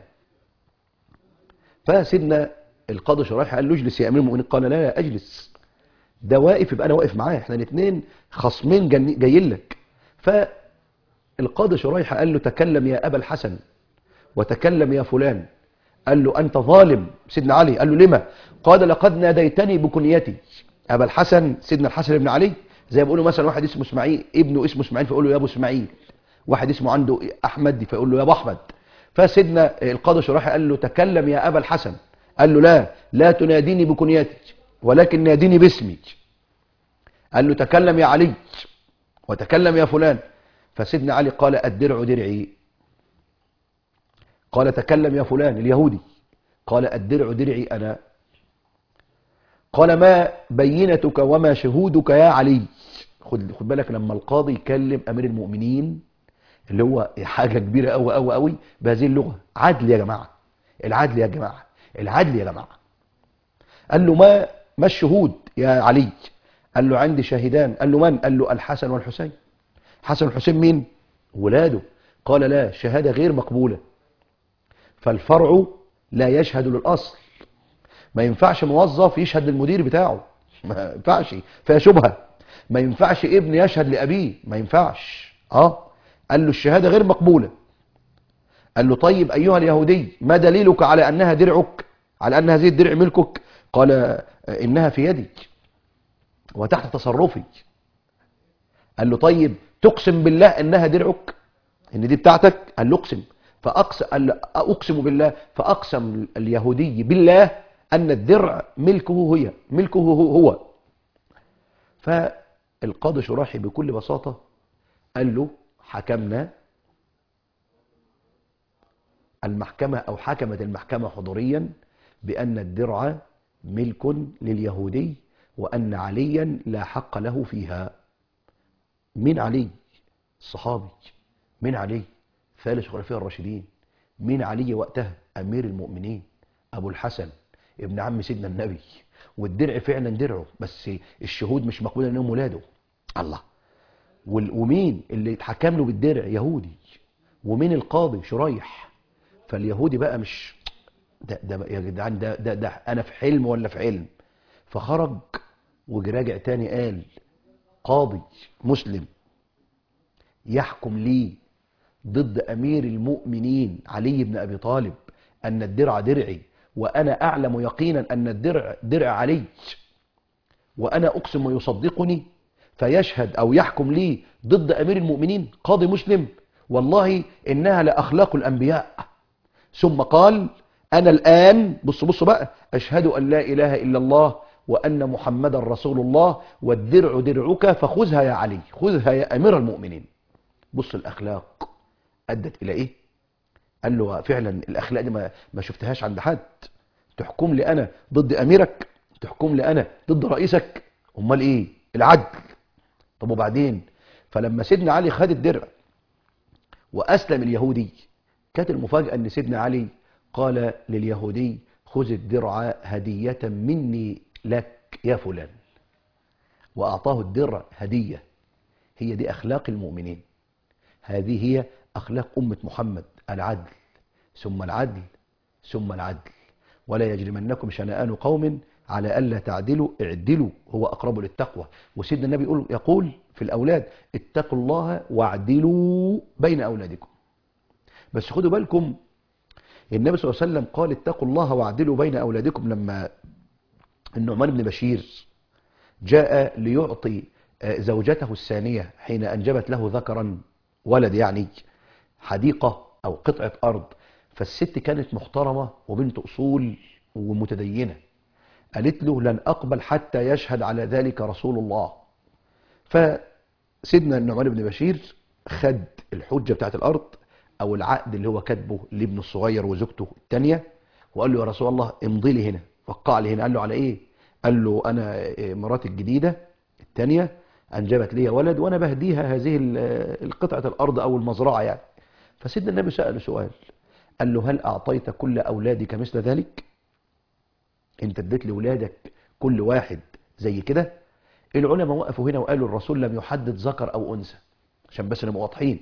S2: فسيدنا القاضي شريح قال له اجلس يا امير المؤمنين قال لا لا اجلس ده واقف يبقى انا واقف معاه احنا الاثنين خصمين جن- جايين لك فالقاضي شريح قال له تكلم يا ابا الحسن وتكلم يا فلان قال له أنت ظالم سيدنا علي قال له لما قال لقد ناديتني بكنيتي أبا الحسن سيدنا الحسن بن علي زي ما بيقولوا مثلا واحد اسمه اسماعيل ابنه اسمه اسماعيل فيقول له يا ابو اسماعيل واحد اسمه عنده احمد فيقول له يا ابو احمد فسيدنا القاضي شريح قال له تكلم يا ابا الحسن قال له لا لا تناديني بكنيتي ولكن ناديني باسمي قال له تكلم يا علي وتكلم يا فلان فسيدنا علي قال الدرع درعي قال تكلم يا فلان اليهودي قال الدرع درعي أنا قال ما بينتك وما شهودك يا علي خد خد بالك لما القاضي يكلم أمير المؤمنين اللي هو حاجة كبيرة أوي أوي أوي بهذه اللغة عدل يا جماعة العدل يا جماعة العدل يا جماعة قال له ما ما الشهود يا علي قال له عندي شاهدان قال له من قال له الحسن والحسين حسن والحسين مين ولاده قال لا شهادة غير مقبولة فالفرع لا يشهد للأصل ما ينفعش موظف يشهد للمدير بتاعه ما ينفعش فيها شبهة ما ينفعش ابن يشهد لأبيه ما ينفعش اه قال له الشهادة غير مقبولة قال له طيب أيها اليهودي ما دليلك على أنها درعك على أن هذه الدرع ملكك قال إنها في يدي وتحت تصرفي قال له طيب تقسم بالله أنها درعك إن دي بتاعتك قال له اقسم فأقسم, قال له أقسم بالله فأقسم اليهودي بالله أن الدرع ملكه هي ملكه هو فالقاضي شراحي بكل بساطة قال له حكمنا المحكمة أو حكمت المحكمة حضوريا بأن الدرع ملك لليهودي وأن عليا لا حق له فيها من علي الصحابي من علي ثالث خلفاء الراشدين من علي وقتها أمير المؤمنين أبو الحسن ابن عم سيدنا النبي والدرع فعلا درعه بس الشهود مش مقبول انهم ولاده الله وال- ومين اللي اتحكم له بالدرع يهودي ومين القاضي شريح فاليهودي بقى مش ده ده يا جدعان ده ده ده انا في حلم ولا في علم فخرج وراجع تاني قال قاضي مسلم يحكم لي ضد امير المؤمنين علي بن ابي طالب ان الدرع درعي وانا اعلم يقينا ان الدرع درع علي وانا اقسم ويصدقني فيشهد او يحكم لي ضد امير المؤمنين قاضي مسلم والله انها لاخلاق الانبياء ثم قال انا الان بص بص بقى اشهد ان لا اله الا الله وان محمدا رسول الله والدرع درعك فخذها يا علي خذها يا امير المؤمنين بص الاخلاق ادت الى ايه قال له فعلا الاخلاق دي ما, ما شفتهاش عند حد تحكم لي انا ضد اميرك تحكم لي انا ضد رئيسك امال ايه العدل طب وبعدين فلما سيدنا علي خد الدرع واسلم اليهودي كانت المفاجاه ان سيدنا علي قال لليهودي خذ الدرع هديه مني لك يا فلان واعطاه الدرع هديه هي دي اخلاق المؤمنين هذه هي اخلاق امه محمد العدل ثم العدل ثم العدل ولا يجرمنكم شنآن قوم على ألا تعدلوا اعدلوا هو أقرب للتقوى وسيدنا النبي يقول, يقول في الأولاد اتقوا الله واعدلوا بين أولادكم بس خدوا بالكم النبي صلى الله عليه وسلم قال اتقوا الله واعدلوا بين أولادكم لما النعمان بن بشير جاء ليعطي آه، زوجته الثانية حين أنجبت له ذكرا ولد يعني حديقة أو قطعة أرض فالست كانت محترمة وبنت أصول ومتدينة قالت له لن أقبل حتى يشهد على ذلك رسول الله فسيدنا النعمان بن بشير خد الحجة بتاعت الأرض أو العقد اللي هو كاتبه لابنه الصغير وزوجته الثانية وقال له يا رسول الله امضي لي هنا وقع لي هنا قال له على إيه قال له أنا إيه، مراتي الجديدة الثانية أنجبت لي ولد وأنا بهديها هذه ال- القطعة الأرض أو المزرعة يعني فسيدنا النبي سأله سؤال قال له هل أعطيت كل أولادك مثل ذلك انت اديت لولادك كل واحد زي كده العلماء وقفوا هنا وقالوا الرسول لم يحدد ذكر او انثى عشان بس نبقى واضحين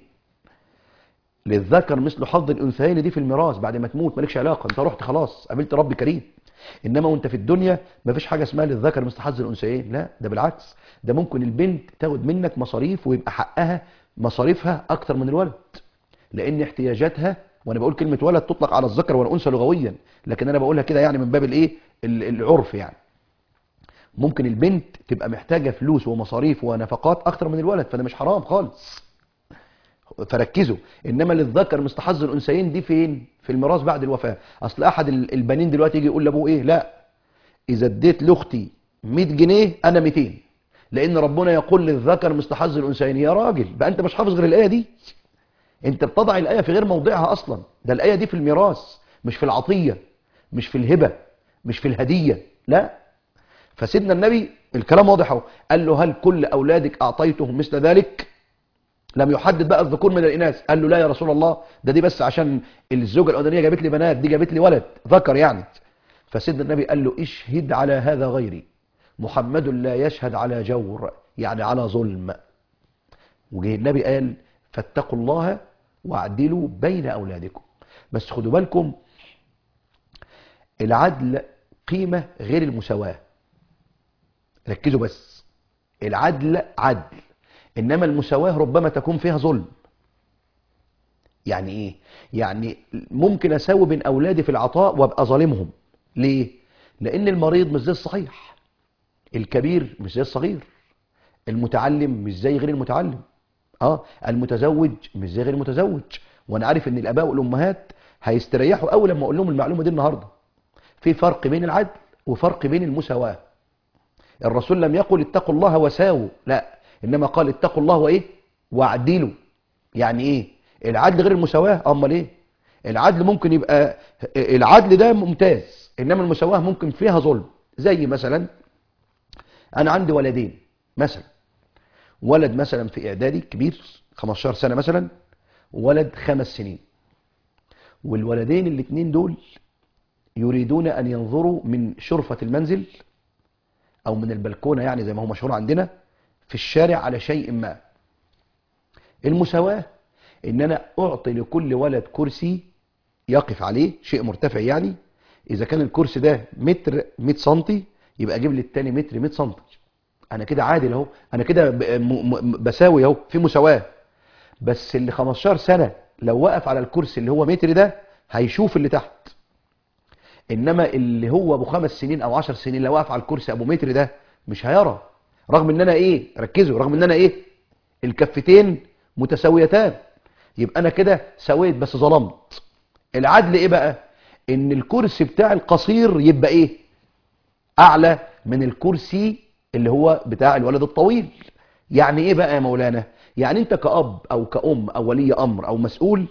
S2: للذكر مثل حظ الانثيين دي في الميراث بعد ما تموت مالكش علاقه انت رحت خلاص قابلت رب كريم انما وانت في الدنيا مفيش حاجه اسمها للذكر مثل حظ الانثيين لا ده بالعكس ده ممكن البنت تاخد منك مصاريف ويبقى حقها مصاريفها اكتر من الولد لان احتياجاتها وانا بقول كلمه ولد تطلق على الذكر والانثى لغويا لكن انا بقولها كده يعني من باب الايه ال- العرف يعني ممكن البنت تبقى محتاجه فلوس ومصاريف ونفقات اكتر من الولد فده مش حرام خالص فركزوا انما للذكر مثل حظ الانثيين دي فين في الميراث بعد الوفاه اصل احد ال- البنين دلوقتي يجي يقول لابوه ايه لا اذا اديت لاختي 100 جنيه انا 200 لان ربنا يقول للذكر مثل حظ الانثيين يا راجل بقى انت مش حافظ غير الايه دي انت بتضع الايه في غير موضعها اصلا ده الايه دي في الميراث مش في العطيه مش في الهبه مش في الهديه لا فسيدنا النبي الكلام واضح اهو قال له هل كل اولادك اعطيتهم مثل ذلك لم يحدد بقى الذكور من الاناث قال له لا يا رسول الله ده دي بس عشان الزوجه الاولانيه جابت لي بنات دي جابت لي ولد ذكر يعني فسيدنا النبي قال له اشهد على هذا غيري محمد لا يشهد على جور يعني على ظلم وجه النبي قال فاتقوا الله واعدلوا بين اولادكم بس خدوا بالكم العدل قيمه غير المساواه ركزوا بس العدل عدل انما المساواه ربما تكون فيها ظلم يعني ايه يعني ممكن اساوي بين اولادي في العطاء وابقى ظالمهم ليه لان المريض مش زي الصحيح الكبير مش زي الصغير المتعلم مش زي غير المتعلم اه المتزوج مش زي غير المتزوج وانا عارف ان الاباء والامهات هيستريحوا قوي لما اقول لهم المعلومه دي النهارده في فرق بين العدل وفرق بين المساواه الرسول لم يقل اتقوا الله وساووا لا انما قال اتقوا الله وايه واعدلوا يعني ايه العدل غير المساواه امال ايه العدل ممكن يبقى العدل ده ممتاز انما المساواه ممكن فيها ظلم زي مثلا انا عندي ولدين مثلا ولد مثلا في اعدادي كبير 15 سنه مثلا وولد خمس سنين والولدين الاثنين دول يريدون ان ينظروا من شرفه المنزل او من البلكونه يعني زي ما هو مشهور عندنا في الشارع على شيء ما المساواه ان انا اعطي لكل ولد كرسي يقف عليه شيء مرتفع يعني اذا كان الكرسي ده متر 100 سنتي يبقى اجيب لي التاني متر 100 سنتي انا كده عادل اهو انا كده ب- م- م- بساوي اهو في مساواه بس اللي 15 سنه لو وقف على الكرسي اللي هو متر ده هيشوف اللي تحت انما اللي هو ابو خمس سنين او عشر سنين لو وقف على الكرسي ابو متر ده مش هيرى رغم ان انا ايه ركزوا رغم ان انا ايه الكفتين متساويتان يبقى انا كده سويت بس ظلمت العدل ايه بقى ان الكرسي بتاع القصير يبقى ايه اعلى من الكرسي اللي هو بتاع الولد الطويل يعني ايه بقى يا مولانا يعني انت كأب او كأم او ولي امر او مسؤول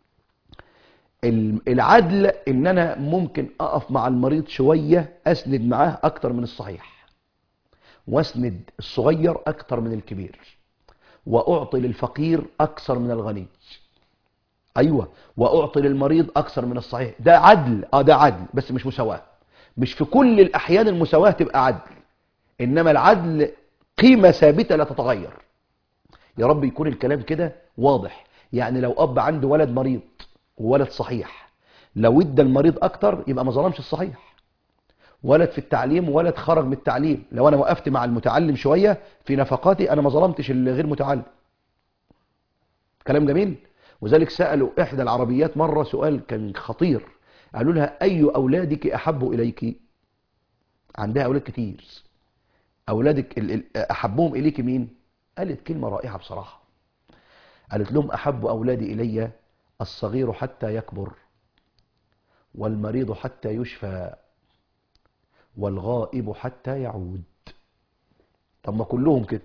S2: ال- العدل ان انا ممكن اقف مع المريض شوية اسند معاه اكتر من الصحيح واسند الصغير اكتر من الكبير واعطي للفقير اكثر من الغني ايوه واعطي للمريض اكثر من الصحيح ده عدل اه ده عدل بس مش مساواه مش في كل الاحيان المساواه تبقى عدل انما العدل قيمه ثابته لا تتغير يا رب يكون الكلام كده واضح يعني لو اب عنده ولد مريض وولد صحيح لو ادى المريض اكتر يبقى ما ظلمش الصحيح ولد في التعليم وولد خرج من التعليم لو انا وقفت مع المتعلم شويه في نفقاتي انا ما ظلمتش اللي غير متعلم كلام جميل وذلك سالوا احدى العربيات مره سؤال كان خطير قالوا لها اي اولادك احب اليك عندها اولاد كتير اولادك ال- ال- احبهم اليك مين قالت كلمه رائعه بصراحه قالت لهم احب اولادي الي الصغير حتى يكبر والمريض حتى يشفى والغائب حتى يعود طب ما كلهم كده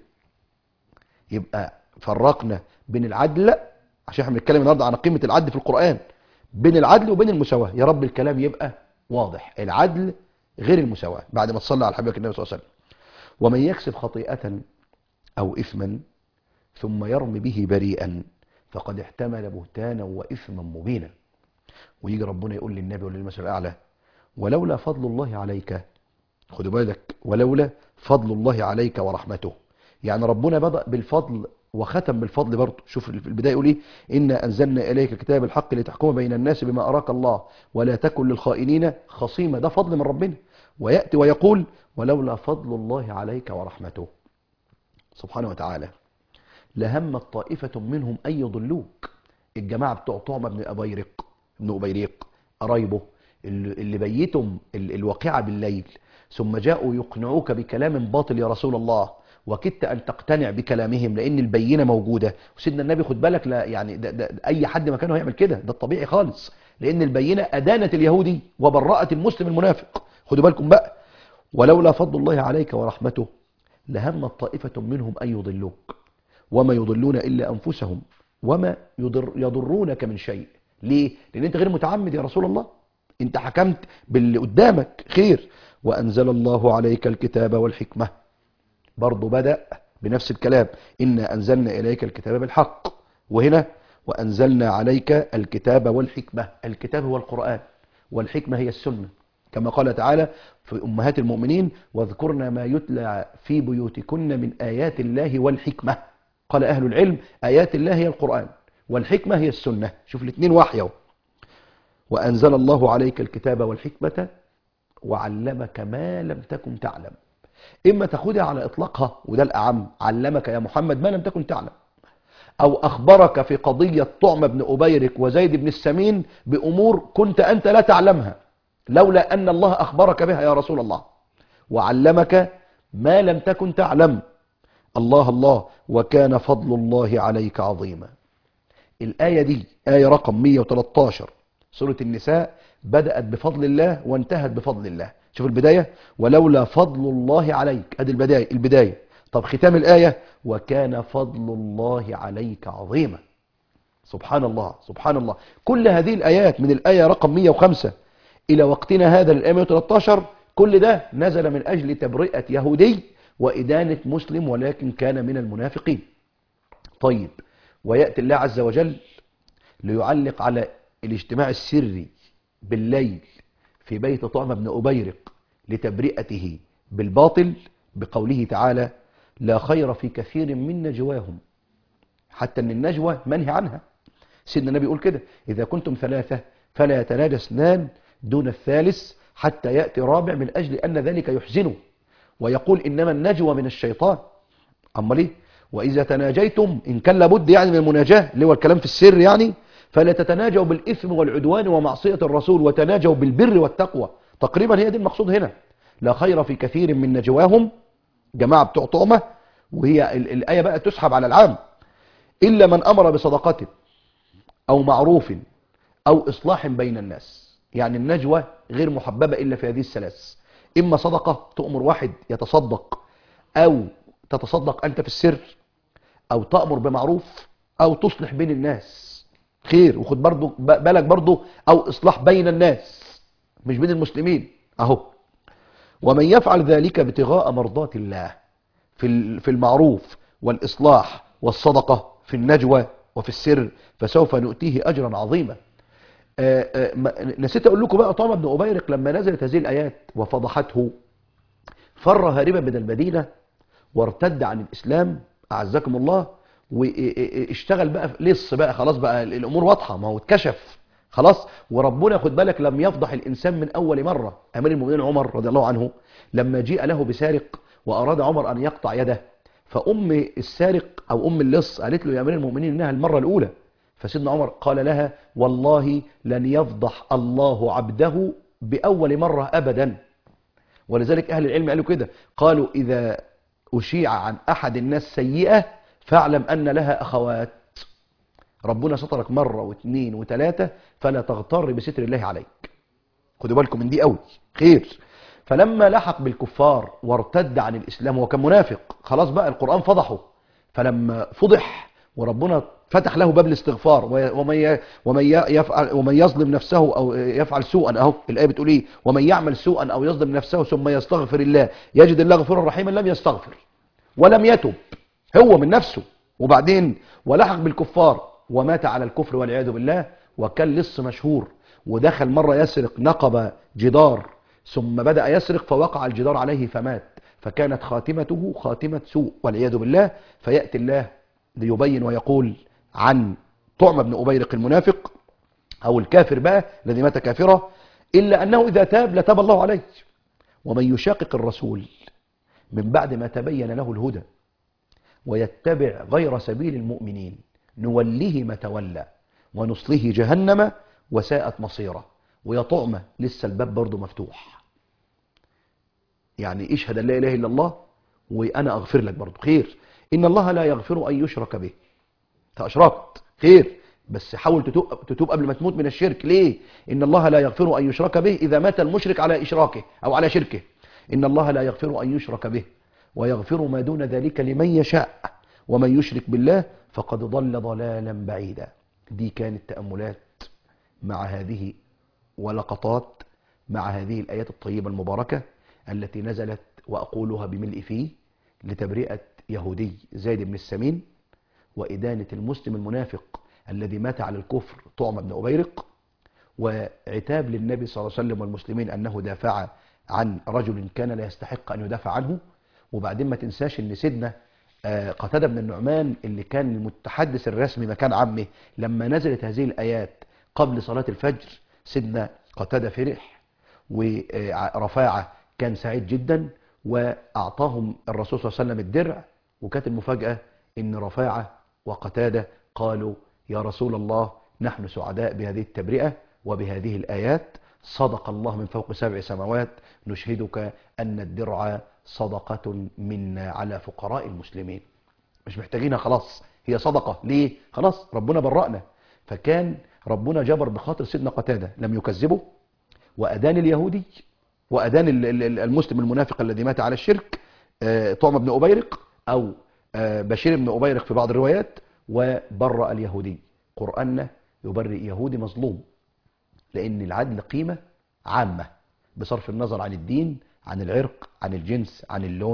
S2: يبقى فرقنا بين العدل عشان احنا بنتكلم النهارده عن قيمه العدل في القران بين العدل وبين المساواه يا رب الكلام يبقى واضح العدل غير المساواه بعد ما تصلى على حبيبك النبي صلى الله عليه وسلم ومن يكسب خطيئه او اثما ثم يرمي به بريئا فقد احتمل بهتانا واثما مبينا ويجي ربنا يقول للنبي وللمثل الاعلى ولولا فضل الله عليك خدوا بالك ولولا فضل الله عليك ورحمته يعني ربنا بدأ بالفضل وختم بالفضل برضه شوف في البداية يقول ايه إنا أنزلنا إليك الكتاب الحق لتحكم بين الناس بما أراك الله ولا تكن للخائنين خصيما ده فضل من ربنا ويأتي ويقول ولولا فضل الله عليك ورحمته سبحانه وتعالى لهمت طائفة منهم أن يضلوك الجماعة بتوع طعمة بن أبيرق بن أبيريق قرايبه اللي اللي بيتهم ال- الواقعة بالليل ثم جاءوا يقنعوك بكلام باطل يا رسول الله وكدت أن تقتنع بكلامهم لأن البينة موجودة وسيدنا النبي خد بالك لا يعني ده ده أي حد مكانه هيعمل كده ده الطبيعي خالص لأن البينة أدانت اليهودي وبرأت المسلم المنافق خدوا بالكم بقى ولولا فضل الله عليك ورحمته لهمت طائفة منهم أن يضلوك وما يضلون إلا أنفسهم وما يضر يضرونك من شيء ليه؟ لأن أنت غير متعمد يا رسول الله أنت حكمت باللي قدامك خير وأنزل الله عليك الكتاب والحكمة برضو بدأ بنفس الكلام إنا أنزلنا إليك الكتاب بالحق وهنا وأنزلنا عليك الكتاب والحكمة الكتاب هو القرآن والحكمة هي السنة كما قال تعالى في أمهات المؤمنين واذكرن ما يتلى في بيوتكن من آيات الله والحكمة قال أهل العلم آيات الله هي القرآن والحكمة هي السنة شوف الاثنين وحي اهو وأنزل الله عليك الكتاب والحكمة وعلمك ما لم تكن تعلم إما تاخدها على إطلاقها وده الأعم علمك يا محمد ما لم تكن تعلم أو أخبرك في قضية طعم بن أبيرك وزيد بن السمين بأمور كنت أنت لا تعلمها لولا أن الله أخبرك بها يا رسول الله وعلمك ما لم تكن تعلم الله الله وكان فضل الله عليك عظيما الآية دي آية رقم 113 سورة النساء بدأت بفضل الله وانتهت بفضل الله شوف البداية ولولا فضل الله عليك ادي البداية البداية طب ختام الآية وكان فضل الله عليك عظيما سبحان الله سبحان الله كل هذه الآيات من الآية رقم 105 إلى وقتنا هذا للآية 113 كل ده نزل من أجل تبرئة يهودي وإدانة مسلم ولكن كان من المنافقين طيب ويأتي الله عز وجل ليعلق على الاجتماع السري بالليل في بيت طعم بن أبيرق لتبرئته بالباطل بقوله تعالى لا خير في كثير من نجواهم حتى ان النجوى منهي عنها سيدنا النبي يقول كده إذا كنتم ثلاثة فلا يتناجى اثنان دون الثالث حتى يأتي رابع من أجل أن ذلك يحزنه ويقول إنما النجوى من الشيطان أما ليه وإذا تناجيتم إن كان لابد يعني من المناجاة اللي هو الكلام في السر يعني فلا تتناجوا بالإثم والعدوان ومعصية الرسول وتناجوا بالبر والتقوى تقريبا هي دي المقصود هنا لا خير في كثير من نجواهم جماعة بتوع طعمة وهي ال- الآية بقى تسحب على العام إلا من أمر بصدقة أو معروف أو إصلاح بين الناس يعني النجوى غير محببة إلا في هذه الثلاث إما صدقة تؤمر واحد يتصدق أو تتصدق أنت في السر أو تأمر بمعروف أو تصلح بين الناس خير وخد برضو ب- بالك برضو أو إصلاح بين الناس مش بين المسلمين أهو ومن يفعل ذلك ابتغاء مرضات الله في ال- في المعروف والإصلاح والصدقة في النجوى وفي السر فسوف نؤتيه أجرا عظيما آه، آه، ما- نسيت أقول لكم بقى طعم بن أبيرق لما نزلت هذه الآيات وفضحته فر هاربا من المدينة وارتد عن الإسلام أعزكم الله واشتغل بقى في لص بقى خلاص بقى الأمور واضحة ما هو اتكشف خلاص وربنا خد بالك لم يفضح الإنسان من أول مرة أمير المؤمنين عمر رضي الله عنه لما جيء له بسارق وأراد عمر أن يقطع يده فأم السارق أو أم اللص قالت له يا أمير المؤمنين إنها المرة الأولى فسيدنا عمر قال لها والله لن يفضح الله عبده بأول مرة أبدا ولذلك أهل العلم قالوا كده قالوا إذا أشيع عن أحد الناس سيئة فاعلم أن لها أخوات ربنا سترك مرة واثنين وثلاثة فلا تغتر بستر الله عليك خدوا بالكم من دي قوي خير فلما لحق بالكفار وارتد عن الإسلام وكان منافق خلاص بقى القرآن فضحه فلما فضح وربنا فتح له باب الاستغفار وي- ومن ي- ومن ي- يفعل ومن يظلم نفسه او يفعل سوءا اهو الايه بتقول ايه ومن يعمل سوءا او يظلم نفسه ثم يستغفر الله يجد الله غفورا رحيما لم يستغفر ولم يتب هو من نفسه وبعدين ولحق بالكفار ومات على الكفر والعياذ بالله وكان لص مشهور ودخل مرة يسرق نقب جدار ثم بدأ يسرق فوقع الجدار عليه فمات فكانت خاتمته خاتمة سوء والعياذ بالله فيأتي الله ليبين ويقول عن طعم بن أبيرق المنافق أو الكافر بقى الذي مات كافرا إلا أنه إذا تاب لتاب الله عليه ومن يشاقق الرسول من بعد ما تبين له الهدى ويتبع غير سبيل المؤمنين نوليه ما تولى ونصله جهنم وساءت مصيره ويا طعمة لسه الباب برضه مفتوح يعني اشهد ان لا اله الا الله وانا اغفر لك برضه خير ان الله لا يغفر ان يشرك به انت اشركت خير بس حاول تتوب, تتوب قبل ما تموت من الشرك ليه ان الله لا يغفر ان يشرك به اذا مات المشرك على اشراكه او على شركه ان الله لا يغفر ان يشرك به ويغفر ما دون ذلك لمن يشاء ومن يشرك بالله فقد ضل ضلالا بعيدا دي كانت تأملات مع هذه ولقطات مع هذه الآيات الطيبة المباركة التي نزلت وأقولها بملء فيه لتبرئة يهودي زيد بن السمين وإدانة المسلم المنافق الذي مات على الكفر طعم بن أبيرق وعتاب للنبي صلى الله عليه وسلم والمسلمين أنه دافع عن رجل كان لا يستحق أن يدافع عنه وبعدين ما تنساش ان سيدنا آه، قتادة بن النعمان اللي كان المتحدث الرسمي مكان عمه لما نزلت هذه الآيات قبل صلاة الفجر سيدنا قتادة فرح ورفاعة كان سعيد جدا وأعطاهم الرسول صلى الله عليه وسلم الدرع وكانت المفاجأة ان رفاعة وقتادة قالوا يا رسول الله نحن سعداء بهذه التبرئة وبهذه الآيات صدق الله من فوق سبع سماوات نشهدك أن الدرع صدقة منا على فقراء المسلمين مش محتاجينها خلاص هي صدقة ليه خلاص ربنا برأنا فكان ربنا جبر بخاطر سيدنا قتادة لم يكذبه وأدان اليهودي وأدان ال- ال- ال- المسلم المنافق الذي مات على الشرك آه، طعم بن أبيرق أو آه، بشير بن أبيرق في بعض الروايات وبرأ اليهودي قرآننا يبرئ يهودي مظلوم لأن العدل قيمة عامة بصرف النظر عن الدين عن العرق عن الجنس عن اللون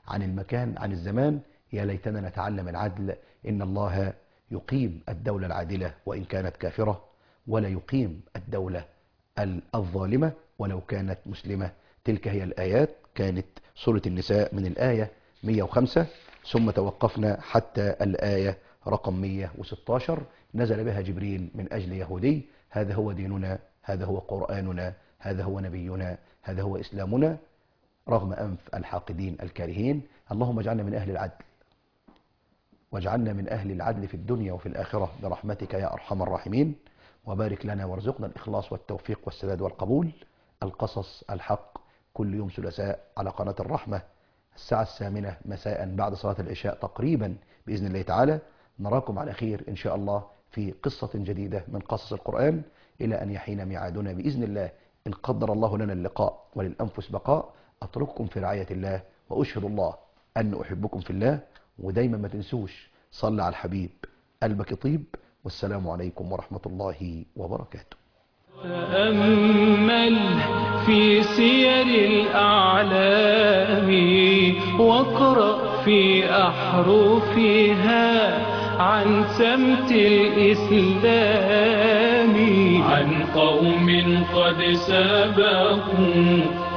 S2: عن المكان عن الزمان يا ليتنا نتعلم العدل إن الله يقيم الدولة العادلة وإن كانت كافرة ولا يقيم الدولة الظالمة ولو كانت مسلمة تلك هي الآيات كانت سورة النساء من الآية 105 ثم توقفنا حتى الآية رقم 116 نزل بها جبريل من أجل يهودي هذا هو ديننا هذا هو قرآننا هذا هو نبينا هذا هو إسلامنا رغم أنف الحاقدين الكارهين اللهم اجعلنا من أهل العدل واجعلنا من أهل العدل في الدنيا وفي الآخرة برحمتك يا أرحم الراحمين وبارك لنا وارزقنا الإخلاص والتوفيق والسداد والقبول القصص الحق كل يوم ثلاثاء على قناة الرحمة الساعة الثامنة مساء بعد صلاة العشاء تقريبا بإذن الله تعالى نراكم على خير إن شاء الله في قصة جديدة من قصص القرآن إلى أن يحين ميعادنا بإذن الله إن قدر الله لنا اللقاء وللأنفس بقاء أترككم في رعاية الله وأشهد الله أن أحبكم في الله ودايما ما تنسوش صل على الحبيب قلبك طيب والسلام عليكم ورحمة الله وبركاته
S1: تأمل في سير الأعلام واقرأ في أحرفها عن سمت الإسلام عن قوم قد سبقوا